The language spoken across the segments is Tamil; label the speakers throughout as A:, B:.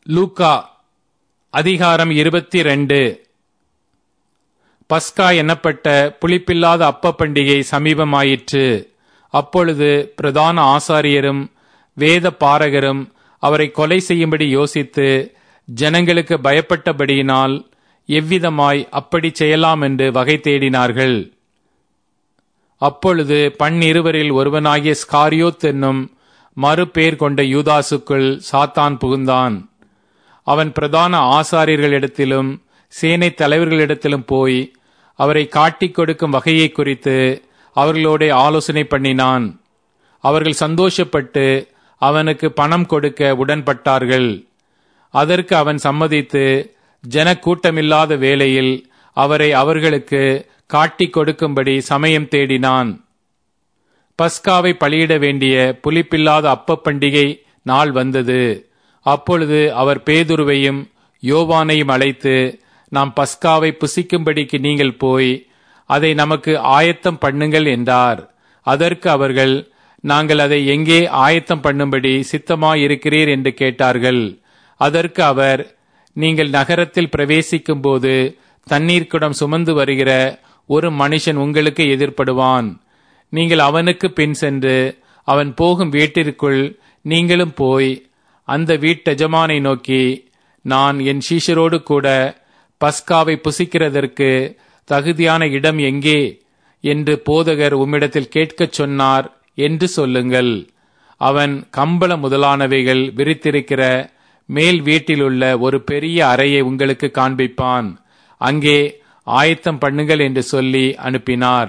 A: லூக்கா அதிகாரம் இருபத்தி ரெண்டு பஸ்கா என்னப்பட்ட புளிப்பில்லாத அப்ப பண்டிகை சமீபமாயிற்று அப்பொழுது பிரதான ஆசாரியரும் வேத பாரகரும் அவரை கொலை செய்யும்படி யோசித்து ஜனங்களுக்கு பயப்பட்டபடியினால் எவ்விதமாய் அப்படி செய்யலாம் என்று வகை தேடினார்கள் அப்பொழுது பன்னிருவரில் ஒருவனாகிய ஸ்காரியோத் என்னும் மறுபேர் கொண்ட யூதாசுக்குள் சாத்தான் புகுந்தான் அவன் பிரதான ஆசாரியர்களிடத்திலும் சேனை தலைவர்களிடத்திலும் போய் அவரை காட்டிக் கொடுக்கும் வகையை குறித்து அவர்களோட ஆலோசனை பண்ணினான் அவர்கள் சந்தோஷப்பட்டு அவனுக்கு பணம் கொடுக்க உடன்பட்டார்கள் அதற்கு அவன் சம்மதித்து ஜனக்கூட்டமில்லாத வேளையில் அவரை அவர்களுக்கு காட்டிக் கொடுக்கும்படி சமயம் தேடினான் பஸ்காவை பலியிட வேண்டிய புலிப்பில்லாத அப்ப பண்டிகை நாள் வந்தது அப்பொழுது அவர் பேதுருவையும் யோவானையும் அழைத்து நாம் பஸ்காவை புசிக்கும்படிக்கு நீங்கள் போய் அதை நமக்கு ஆயத்தம் பண்ணுங்கள் என்றார் அதற்கு அவர்கள் நாங்கள் அதை எங்கே ஆயத்தம் பண்ணும்படி சித்தமாயிருக்கிறீர் என்று கேட்டார்கள் அதற்கு அவர் நீங்கள் நகரத்தில் பிரவேசிக்கும் போது தண்ணீர் குடம் சுமந்து வருகிற ஒரு மனுஷன் உங்களுக்கு எதிர்ப்படுவான் நீங்கள் அவனுக்கு பின் சென்று அவன் போகும் வீட்டிற்குள் நீங்களும் போய் அந்த வீட்டெஜமானை நோக்கி நான் என் சீஷரோடு கூட பஸ்காவை புசிக்கிறதற்கு தகுதியான இடம் எங்கே என்று போதகர் உம்மிடத்தில் கேட்கச் சொன்னார் என்று சொல்லுங்கள் அவன் கம்பள முதலானவைகள் விரித்திருக்கிற மேல் வீட்டிலுள்ள ஒரு பெரிய அறையை உங்களுக்கு காண்பிப்பான் அங்கே ஆயத்தம் பண்ணுங்கள் என்று சொல்லி அனுப்பினார்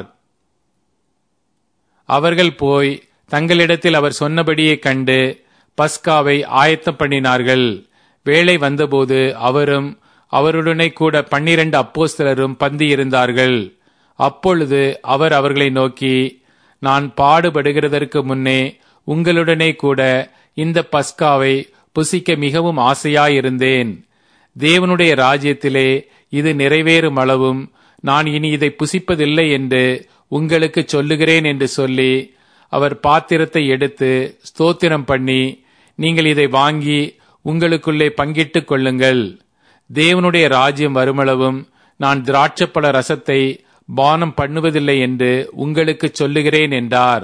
A: அவர்கள் போய் தங்களிடத்தில் அவர் சொன்னபடியே கண்டு பஸ்காவை ஆயத்தம் பண்ணினார்கள் வேலை வந்தபோது அவரும் அவருடனே கூட பன்னிரண்டு அப்போஸ்தலரும் பந்தி இருந்தார்கள் அப்பொழுது அவர் அவர்களை நோக்கி நான் பாடுபடுகிறதற்கு முன்னே உங்களுடனே கூட இந்த பஸ்காவை புசிக்க மிகவும் ஆசையாயிருந்தேன் தேவனுடைய ராஜ்யத்திலே இது நிறைவேறும் அளவும் நான் இனி இதை புசிப்பதில்லை என்று உங்களுக்கு சொல்லுகிறேன் என்று சொல்லி அவர் பாத்திரத்தை எடுத்து ஸ்தோத்திரம் பண்ணி நீங்கள் இதை வாங்கி உங்களுக்குள்ளே பங்கிட்டுக் கொள்ளுங்கள் தேவனுடைய ராஜ்யம் வருமளவும் நான் திராட்சப்பழ ரசத்தை பானம் பண்ணுவதில்லை என்று உங்களுக்கு சொல்லுகிறேன் என்றார்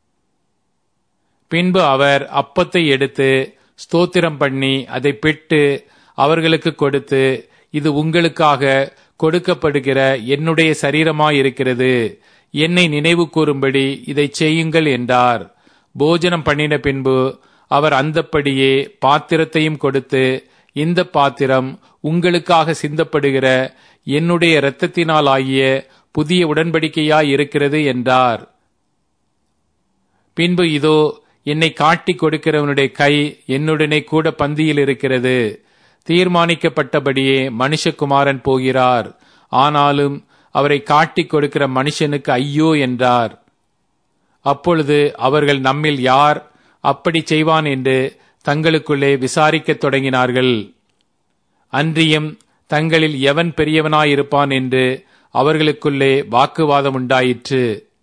A: பின்பு அவர் அப்பத்தை எடுத்து ஸ்தோத்திரம் பண்ணி அதை பிட்டு அவர்களுக்கு கொடுத்து இது உங்களுக்காக கொடுக்கப்படுகிற என்னுடைய சரீரமாயிருக்கிறது என்னை நினைவு கூறும்படி இதை செய்யுங்கள் என்றார் போஜனம் பண்ணின பின்பு அவர் அந்தப்படியே பாத்திரத்தையும் கொடுத்து இந்த பாத்திரம் உங்களுக்காக சிந்தப்படுகிற என்னுடைய இரத்தத்தினால் ஆகிய புதிய உடன்படிக்கையாய் இருக்கிறது என்றார் பின்பு இதோ என்னை காட்டிக் கொடுக்கிறவனுடைய கை என்னுடனே கூட பந்தியில் இருக்கிறது தீர்மானிக்கப்பட்டபடியே மனுஷகுமாரன் போகிறார் ஆனாலும் அவரை காட்டிக் கொடுக்கிற மனுஷனுக்கு ஐயோ என்றார் அப்பொழுது அவர்கள் நம்மில் யார் அப்படி செய்வான் என்று தங்களுக்குள்ளே விசாரிக்கத் தொடங்கினார்கள் அன்றியும் தங்களில் எவன் பெரியவனாயிருப்பான் என்று அவர்களுக்குள்ளே வாக்குவாதம் உண்டாயிற்று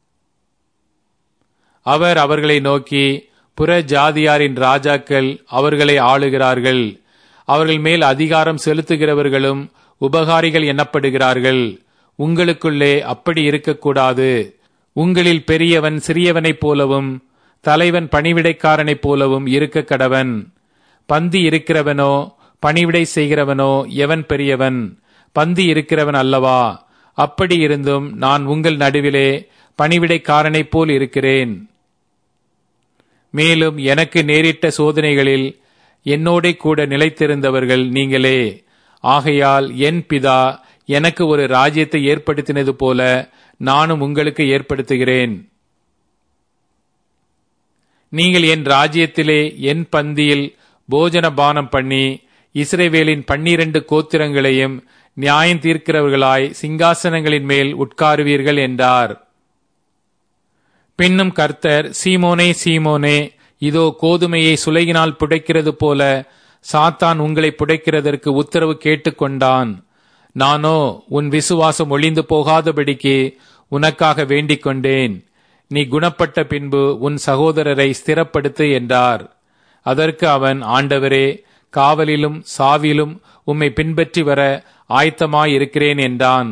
A: அவர் அவர்களை நோக்கி புற ஜாதியாரின் ராஜாக்கள் அவர்களை ஆளுகிறார்கள் அவர்கள் மேல் அதிகாரம் செலுத்துகிறவர்களும் உபகாரிகள் எண்ணப்படுகிறார்கள் உங்களுக்குள்ளே அப்படி இருக்கக்கூடாது உங்களில் பெரியவன் சிறியவனைப் போலவும் தலைவன் பணிவிடைக்காரனைப் போலவும் இருக்க கடவன் பந்தி இருக்கிறவனோ பணிவிடை செய்கிறவனோ எவன் பெரியவன் பந்தி இருக்கிறவன் அல்லவா அப்படி இருந்தும் நான் உங்கள் நடுவிலே பணிவிடைக்காரனைப் போல் இருக்கிறேன் மேலும் எனக்கு நேரிட்ட சோதனைகளில் என்னோட கூட நிலைத்திருந்தவர்கள் நீங்களே ஆகையால் என் பிதா எனக்கு ஒரு ராஜ்யத்தை ஏற்படுத்தினது போல நானும் உங்களுக்கு ஏற்படுத்துகிறேன் நீங்கள் என் ராஜ்யத்திலே என் பந்தியில் போஜன பானம் பண்ணி இஸ்ரேவேலின் பன்னிரண்டு கோத்திரங்களையும் நியாயம் தீர்க்கிறவர்களாய் சிங்காசனங்களின் மேல் உட்காருவீர்கள் என்றார் பின்னும் கர்த்தர் சீமோனே சீமோனே இதோ கோதுமையை சுலையினால் புடைக்கிறது போல சாத்தான் உங்களை புடைக்கிறதற்கு உத்தரவு கேட்டுக்கொண்டான் நானோ உன் விசுவாசம் ஒளிந்து போகாதபடிக்கு உனக்காக வேண்டிக் கொண்டேன் நீ குணப்பட்ட பின்பு உன் சகோதரரை ஸ்திரப்படுத்து என்றார் அதற்கு அவன் ஆண்டவரே காவலிலும் சாவிலும் உம்மை பின்பற்றி வர ஆயத்தமாயிருக்கிறேன் என்றான்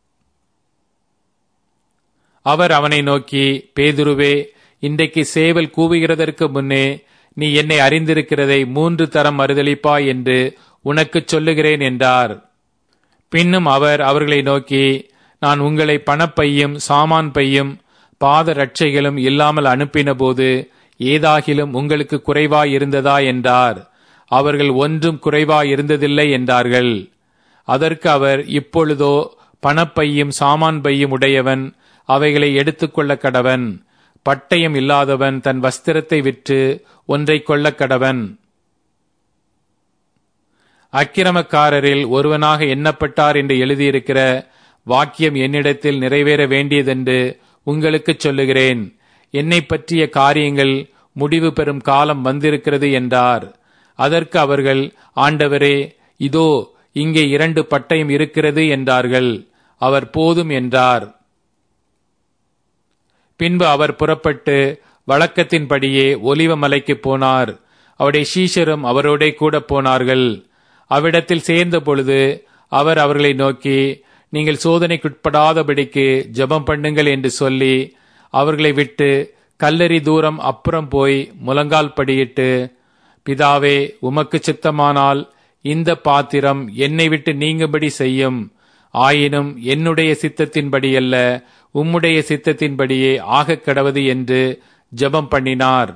A: அவர் அவனை நோக்கி பேதுருவே இன்றைக்கு சேவல் கூவுகிறதற்கு முன்னே நீ என்னை அறிந்திருக்கிறதை மூன்று தரம் மறுதளிப்பாய் என்று உனக்குச் சொல்லுகிறேன் என்றார் பின்னும் அவர் அவர்களை நோக்கி நான் உங்களை பணப்பையும் சாமான் பையும் பாத ரட்சைகளும் இல்லாமல் அனுப்பின போது ஏதாகிலும் உங்களுக்கு குறைவாய் இருந்ததா என்றார் அவர்கள் ஒன்றும் குறைவாய் இருந்ததில்லை என்றார்கள் அதற்கு அவர் இப்பொழுதோ பணப்பையும் சாமான் பையும் உடையவன் அவைகளை எடுத்துக்கொள்ள கடவன் பட்டயம் இல்லாதவன் தன் வஸ்திரத்தை விற்று ஒன்றை கொள்ள கடவன் அக்கிரமக்காரரில் ஒருவனாக எண்ணப்பட்டார் என்று எழுதியிருக்கிற வாக்கியம் என்னிடத்தில் நிறைவேற வேண்டியதென்று உங்களுக்குச் சொல்லுகிறேன் என்னை பற்றிய காரியங்கள் முடிவு பெறும் காலம் வந்திருக்கிறது என்றார் அதற்கு அவர்கள் ஆண்டவரே இதோ இங்கே இரண்டு பட்டயம் இருக்கிறது என்றார்கள் அவர் போதும் என்றார் பின்பு அவர் புறப்பட்டு வழக்கத்தின்படியே ஒலிவ மலைக்கு போனார் அவருடைய சீஷரும் அவரோட கூட போனார்கள் அவ்விடத்தில் சேர்ந்த பொழுது அவர் அவர்களை நோக்கி நீங்கள் சோதனைக்குட்படாதபடிக்கு ஜெபம் பண்ணுங்கள் என்று சொல்லி அவர்களை விட்டு கல்லறி தூரம் அப்புறம் போய் முழங்கால் படியிட்டு பிதாவே உமக்கு சித்தமானால் இந்த பாத்திரம் என்னை விட்டு நீங்கும்படி செய்யும் ஆயினும் என்னுடைய சித்தத்தின்படி அல்ல உம்முடைய சித்தத்தின்படியே ஆகக் கடவது என்று ஜெபம் பண்ணினார்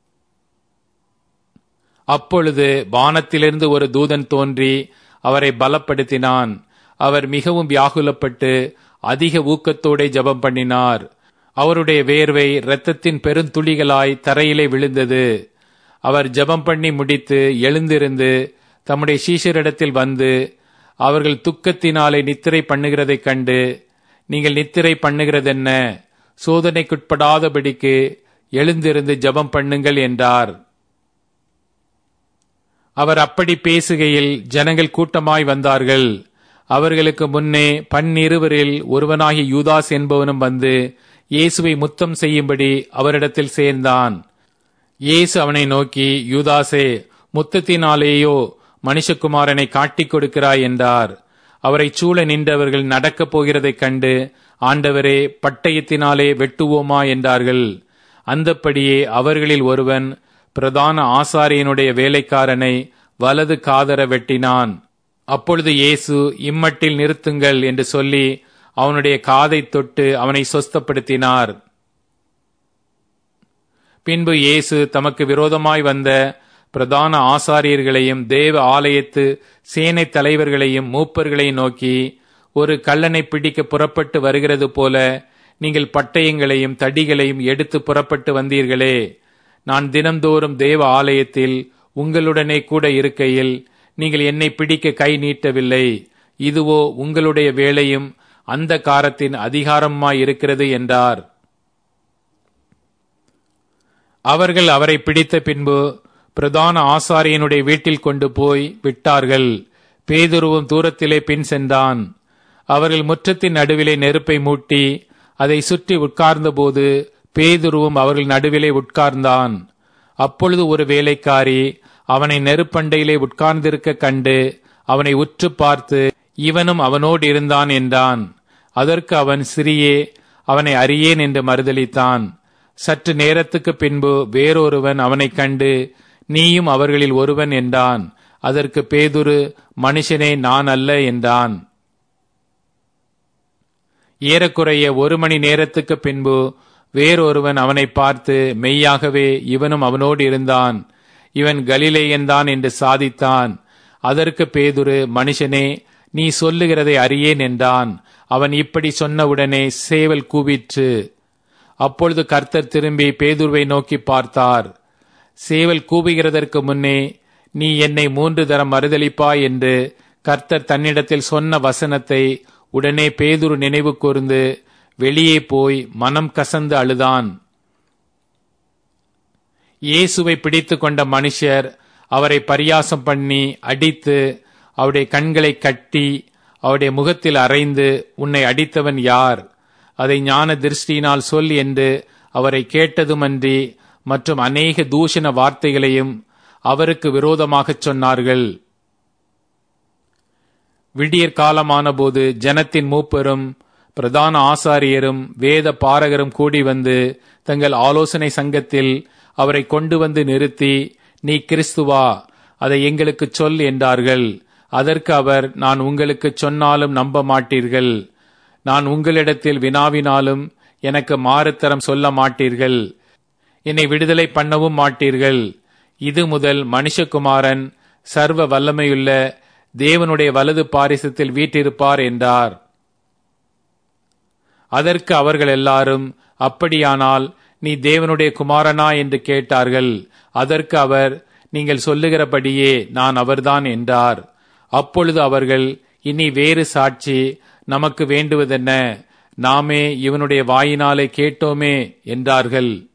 A: அப்பொழுது வானத்திலிருந்து ஒரு தூதன் தோன்றி அவரை பலப்படுத்தினான் அவர் மிகவும் வியாகுலப்பட்டு அதிக ஊக்கத்தோടെ ஜெபம் பண்ணினார் அவருடைய வேர்வை இரத்தத்தின் பெருந்துளிகளாய் தரையிலே விழுந்தது அவர் ஜெபம் பண்ணி முடித்து எழுந்திருந்து தம்முடைய சீஷரிடத்தில் வந்து அவர்கள் துக்கத்தினாலே நித்திரை பண்ணுகிறதைக் கண்டு நீங்கள் நித்திரை பண்ணுகிறதென்ன சோதனைக்குட்படாதபடிக்கு எழுந்திருந்து ஜெபம் பண்ணுங்கள் என்றார் அவர் அப்படி பேசுகையில் ஜனங்கள் கூட்டமாய் வந்தார்கள் அவர்களுக்கு முன்னே பன்னிருவரில் ஒருவனாகிய யூதாஸ் என்பவனும் வந்து இயேசுவை முத்தம் செய்யும்படி அவரிடத்தில் சேர்ந்தான் இயேசு அவனை நோக்கி யூதாசே முத்தத்தினாலேயோ மனுஷகுமாரனை காட்டிக் கொடுக்கிறாய் என்றார் அவரை சூழ நின்றவர்கள் நடக்கப் போகிறதைக் கண்டு ஆண்டவரே பட்டயத்தினாலே வெட்டுவோமா என்றார்கள் அந்தப்படியே அவர்களில் ஒருவன் பிரதான ஆசாரியனுடைய வேலைக்காரனை வலது காதர வெட்டினான் அப்பொழுது இயேசு இம்மட்டில் நிறுத்துங்கள் என்று சொல்லி அவனுடைய காதை தொட்டு அவனை சொஸ்தப்படுத்தினார் பின்பு இயேசு தமக்கு விரோதமாய் வந்த பிரதான ஆசாரியர்களையும் தேவ ஆலயத்து சேனை தலைவர்களையும் மூப்பர்களையும் நோக்கி ஒரு கள்ளனை பிடிக்க புறப்பட்டு வருகிறது போல நீங்கள் பட்டயங்களையும் தடிகளையும் எடுத்து புறப்பட்டு வந்தீர்களே நான் தினம்தோறும் தேவ ஆலயத்தில் உங்களுடனே கூட இருக்கையில் நீங்கள் என்னை பிடிக்க கை நீட்டவில்லை இதுவோ உங்களுடைய வேலையும் அந்த காரத்தின் அதிகாரமாய் இருக்கிறது என்றார் அவர்கள் அவரை பிடித்த பின்பு பிரதான ஆசாரியனுடைய வீட்டில் கொண்டு போய் விட்டார்கள் பேதுருவும் தூரத்திலே பின் சென்றான் அவர்கள் முற்றத்தின் நடுவிலே நெருப்பை மூட்டி அதை சுற்றி உட்கார்ந்தபோது பேதுருவும் அவர்கள் நடுவிலே உட்கார்ந்தான் அப்பொழுது ஒரு வேலைக்காரி அவனை நெருப்பண்டையிலே உட்கார்ந்திருக்க கண்டு அவனை உற்று பார்த்து இவனும் அவனோடு இருந்தான் என்றான் அதற்கு அவன் சிறியே அவனை அறியேன் என்று மறுதளித்தான் சற்று நேரத்துக்கு பின்பு வேறொருவன் அவனைக் கண்டு நீயும் அவர்களில் ஒருவன் என்றான் அதற்கு பேதுரு மனுஷனே நான் அல்ல என்றான் ஏறக்குறைய ஒரு மணி நேரத்துக்கு பின்பு வேறொருவன் அவனை பார்த்து மெய்யாகவே இவனும் அவனோடு இருந்தான் இவன் கலிலேயன்தான் என்று சாதித்தான் அதற்கு பேதுரு மனுஷனே நீ சொல்லுகிறதை அறியேன் என்றான் அவன் இப்படி சொன்னவுடனே சேவல் கூவிற்று அப்பொழுது கர்த்தர் திரும்பி பேதுருவை நோக்கி பார்த்தார் சேவல் கூவுகிறதற்கு முன்னே நீ என்னை மூன்று தரம் மறுதளிப்பாய் என்று கர்த்தர் தன்னிடத்தில் சொன்ன வசனத்தை உடனே பேதுரு நினைவு கூர்ந்து வெளியே போய் மனம் கசந்து அழுதான் இயேசுவை பிடித்து கொண்ட மனுஷர் அவரை பரியாசம் பண்ணி அடித்து அவருடைய கண்களை கட்டி அவருடைய முகத்தில் அறைந்து உன்னை அடித்தவன் யார் அதை ஞான திருஷ்டியினால் சொல் என்று அவரை கேட்டதுமன்றி மற்றும் அநேக தூஷண வார்த்தைகளையும் அவருக்கு விரோதமாகச் சொன்னார்கள் விடியற் காலமானபோது ஜனத்தின் மூப்பரும் பிரதான ஆசாரியரும் வேத பாரகரும் கூடி வந்து தங்கள் ஆலோசனை சங்கத்தில் அவரை கொண்டு வந்து நிறுத்தி நீ கிறிஸ்துவா அதை எங்களுக்கு சொல் என்றார்கள் அதற்கு அவர் நான் உங்களுக்கு சொன்னாலும் நம்ப மாட்டீர்கள் நான் உங்களிடத்தில் வினாவினாலும் எனக்கு மாறுத்தரம் சொல்ல மாட்டீர்கள் என்னை விடுதலை பண்ணவும் மாட்டீர்கள் இது முதல் மனுஷகுமாரன் சர்வ வல்லமையுள்ள தேவனுடைய வலது பாரிசத்தில் வீற்றிருப்பார் என்றார் அதற்கு அவர்கள் எல்லாரும் அப்படியானால் நீ தேவனுடைய குமாரனா என்று கேட்டார்கள் அதற்கு அவர் நீங்கள் சொல்லுகிறபடியே நான் அவர்தான் என்றார் அப்பொழுது அவர்கள் இனி வேறு சாட்சி நமக்கு வேண்டுவதென்ன நாமே இவனுடைய வாயினாலே கேட்டோமே என்றார்கள்